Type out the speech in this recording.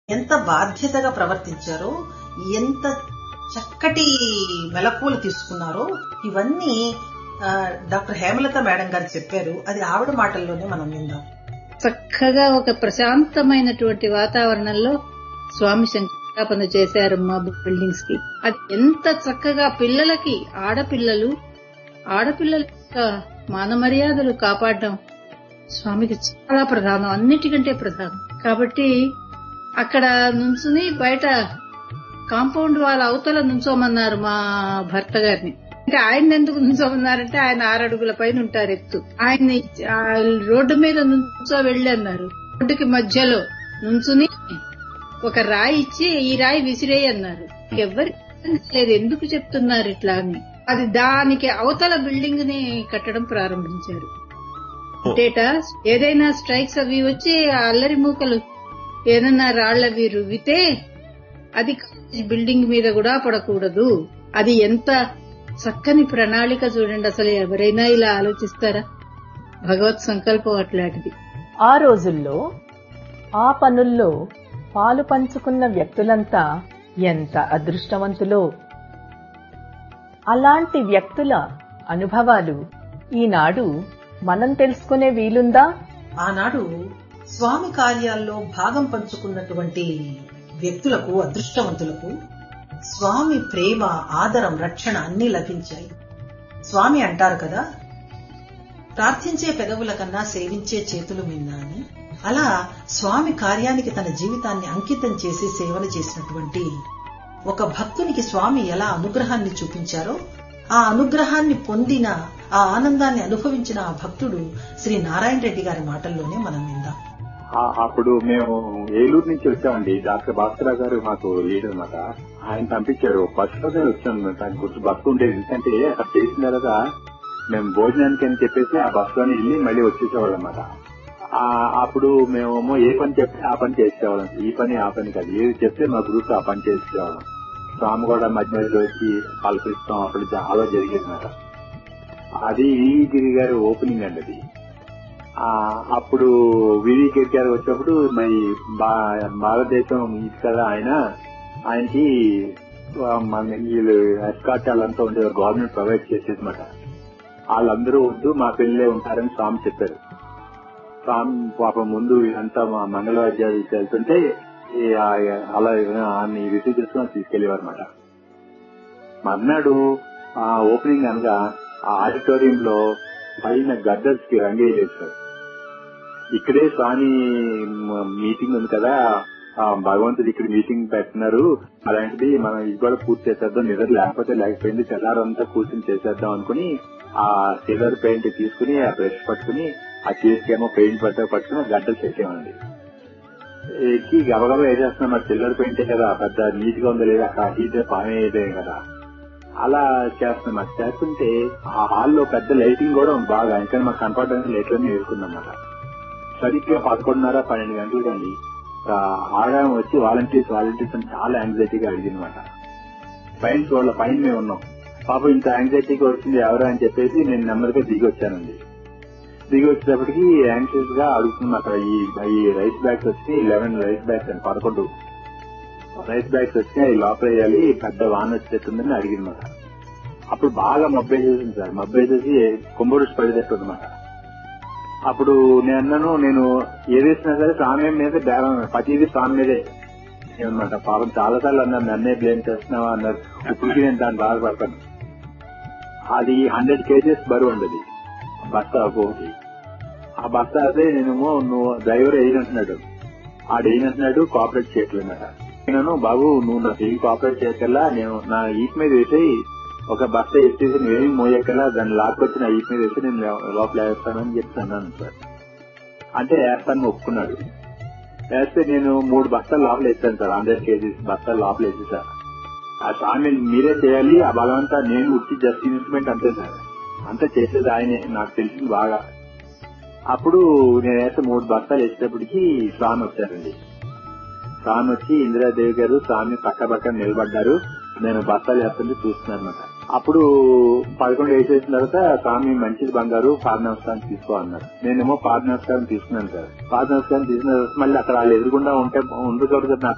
ఎంత బాధ్యతగా ప్రవర్తించారో ఎంత చక్కటి మెలకువలు తీసుకున్నారో ఇవన్నీ ఆ, డాక్టర్ హేమలత మేడం గారు చెప్పారు అది ఆవిడ మాటల్లోనే మనం విందాం చక్కగా ఒక ప్రశాంతమైనటువంటి వాతావరణంలో స్వామి శంకుస్థాపన చేశారు మా బిల్డింగ్స్ కి అది ఎంత చక్కగా పిల్లలకి ఆడపిల్లలు ఆడపిల్లల యొక్క మాన మర్యాదలు కాపాడడం స్వామికి చాలా ప్రధానం అన్నిటికంటే ప్రధానం కాబట్టి అక్కడ నుంచుని బయట కాంపౌండ్ వాళ్ళ అవతల నుంచోమన్నారు మా భర్త గారిని అంటే ఆయన ఎందుకు నుంచోమన్నారంటే ఆయన ఆరడుగుల పైన ఉంటారు ఎత్తు ఆయన్ని ఆ రోడ్డు మీద నుంచో వెళ్ళి అన్నారు రోడ్డుకి మధ్యలో నుంచుని ఒక రాయి ఇచ్చి ఈ రాయి విసిరేయి అన్నారు ఎవ్వరి లేదు ఎందుకు చెప్తున్నారు ఇట్లా అని అది దానికి అవతల బిల్డింగ్ ని కట్టడం ప్రారంభించారు డేటా ఏదైనా స్ట్రైక్స్ అవి వచ్చి ఆ అల్లరి మూకలు ఏదైనా రాళ్లవి రువ్వితే అది కాలేజ్ బిల్డింగ్ మీద కూడా పడకూడదు అది ఎంత చక్కని ప్రణాళిక చూడండి అసలు ఎవరైనా ఇలా ఆలోచిస్తారా భగవత్ సంకల్పం అట్లాంటిది ఆ రోజుల్లో ఆ పనుల్లో పాలు పంచుకున్న వ్యక్తులంతా ఎంత అదృష్టవంతులో అలాంటి వ్యక్తుల అనుభవాలు ఈనాడు మనం తెలుసుకునే వీలుందా ఆనాడు స్వామి కార్యాల్లో భాగం పంచుకున్నటువంటి వ్యక్తులకు అదృష్టవంతులకు స్వామి ప్రేమ ఆదరం రక్షణ అన్ని లభించాయి స్వామి అంటారు కదా ప్రార్థించే పెదవుల కన్నా సేవించే చేతులు మిన్నా అని అలా స్వామి కార్యానికి తన జీవితాన్ని అంకితం చేసి సేవన చేసినటువంటి ఒక భక్తునికి స్వామి ఎలా అనుగ్రహాన్ని చూపించారో ఆ అనుగ్రహాన్ని పొందిన ఆ ఆనందాన్ని అనుభవించిన ఆ భక్తుడు శ్రీ నారాయణ రెడ్డి గారి మాటల్లోనే మనం విందాం ఆ- అప్పుడు మేము ఏలూరు నుంచి వచ్చామండి డాక్టర్ భాస్కరరావు గారు మాకు లీడర్ అనమాట ఆయన పంపించారు బస్సులోనే వచ్చాం దాని గురించి బస్సు ఉండేది ఎందుకంటే అక్కడ చేసిన తర్వాత మేము భోజనానికి అని చెప్పేసి ఆ బస్సులోనే వెళ్ళి మళ్ళీ వచ్చేసేవాళ్ళం అనమాట అప్పుడు మేమేమో ఏ పని చెప్తే ఆ పని చేసేవాళ్ళం ఈ పని ఆ పని కాదు ఏది చెప్తే మా గ్రూప్ ఆ పని చేసేవాళ్ళం స్వామి కూడా మధ్య మధ్యలో వచ్చి కల్పిస్తాం అప్పుడు చాలా జరిగేది అనమాట అది ఈ గిరి గారి ఓపెనింగ్ అండి అది ఆ, అప్పుడు వివి గిరి గారు వచ్చినప్పుడు మరి భా- భారతదేశం ఇది కదా ఆయన ఆయనకి ఆ, మన వీళ్ళు ఎస్కాట్ వాళ్ళంతా ఉండేవారు గవర్నమెంట్ ప్రొవైడ్ చేసేదన్నమాట వాళ్ళందరూ వద్దు మా పిల్లలే ఉంటారని స్వామి చెప్పారు స్వామి పాపం ముందు ఇదంతా మా మంగళవాద్యాలు వెళ్తుంటే ఈ ఆ- అలా ఆమె రిసీవ్ చేసుకుని తీసుకెళ్లేవారు అనమాట మర్నాడు ఆ ఓపెనింగ్ అనగా ఆ ఆడిటోరియం లో పైన గద్దర్స్ కి రంగేసేసారు ఇక్కడే స్వామి మ- మీటింగ్ ఉంది కదా ఆ భగవంతుడు ఇక్కడ మీటింగ్ పెడుతున్నారు అలాంటిది మనం ఇది కూడా పూర్తి చేసేద్దాం నిద్ర లేకపోతే లేకపోయింది తెల్లారంతా కూర్చొని చేసేద్దాం అనుకుని ఆ సిల్వర్ పెయింట్ తీసుకుని ఆ బ్రష్ పట్టుకుని ఆ చేతికేమో పెయింట్ పట్ట పట్టుకుని ఆ గడ్డలు చేసేమండి ఎక్కి గబగబా వేసేస్తున్నాం మరి సిల్వర్ పెయింటే కదా పెద్ద నీట్ గా ఉందో లేదా అక్కడ హీట్ పామే అయితే కదా అలా చేస్తున్నాం అది చేస్తుంటే ఆ హాల్లో పెద్ద లైటింగ్ కూడా బాగా ఇంకా మాకు కనపడడానికి లైట్లన్నీ వేసుకున్నాం అన్నమాట సరిగ్గా పదకొండున్నర పన్నెండు గంటలు కానీ ఆడాయం వచ్చి వాలంటీర్స్ వాలంటీర్స్ అని చాలా యాంగ్జైటీగా అడిగిందన్నమాట పైన చూడాల పైన మేము ఉన్నాం పాపం ఇంత యాంగ్జైటీగా వచ్చింది ఎవరు అని చెప్పేసి నేను నెమ్మదిగా దిగి వచ్చానండి దిగి వచ్చేటప్పటికి యాంగ్షియస్ గా అడుగుతున్నాం అక్కడ ఈ ఈ రైస్ బ్యాగ్స్ వచ్చి లెవెన్ రైస్ బ్యాగ్స్ అని పదకొండు రైస్ బ్యాగ్స్ వచ్చి అవి లోపల వేయాలి పెద్ద వాన వచ్చేస్తుందని అడిగిందన్నమాట అప్పుడు బాగా మబ్బేసేసింది సార్ మబ్బేసేసి కుంభరుషి పడేటట్టు అనమాట అప్పుడు నేను అన్నాను నేను ఏదేసినా సరే స్వామి మీద బేరం ప్రతిదీ స్వామి మీదే అనమాట పాపం చాలా సార్లు అన్నారు నన్నే బ్లేమ్ చేస్తున్నావా అన్నారు ఇప్పటికీ నేను దాన్ని బాధపడతాను అది హండ్రెడ్ కేజెస్ బరువు ఉండదు బస్తా ఒకటి ఆ బస్తా అయితే నేనేమో నువ్వు డ్రైవర్ వేయనంటున్నాడు ఆడు వేయనంటున్నాడు కోఆపరేట్ చేయట్లేదన్నమాట నేను బాబు నువ్వు నాకు ఏం కోఆపరేట్ చేయకల్లా నేను నా ఈట్ మీద వేసి ఒక బస్తా ఎత్తేసి నువ్వేమి మోయకల్లా దాన్ని లాక్కొచ్చి నా ఈట్ మీద వేసి నేను లోపల వేస్తానని చెప్పి అన్నాను సార్ అంటే వేస్తాను ఒప్పుకున్నాడు వేస్తే నేను మూడు బస్తాలు లోపల వేస్తాను సార్ హండ్రెడ్ కేజీస్ బస్తాలు లోపల వేసి సార్ ఆ స్వామి మీరే చేయాలి ఆ బలవంతా నేను ఉట్టి జస్ట్ ఇన్స్ట్రుమెంట్ అంతే సార్ అంతా చేసేది ఆయనే నాకు తెలిసింది బాగా అప్పుడు నేను వేస్తే మూడు బస్తాలు వేసేటప్పటికి స్వామి వచ్చారండి స్వామి వచ్చి ఇందిరాదేవి గారు స్వామి పక్క పక్కన నిలబడ్డారు నేను బస్తాలు వేస్తుంటే చూస్తున్నాను అనమాట అప్పుడు పదకొండు వేసేసిన తర్వాత స్వామి మంచిది బంగారు పాద నమస్కారం తీసుకో అన్నారు నేనేమో పాద నమస్కారం తీసుకున్నాను సార్ పాద నమస్కారం తీసుకున్న తర్వాత మళ్ళీ అక్కడ వాళ్ళు ఎదురుకుండా ఉంటే ఉండకూడదు నాకు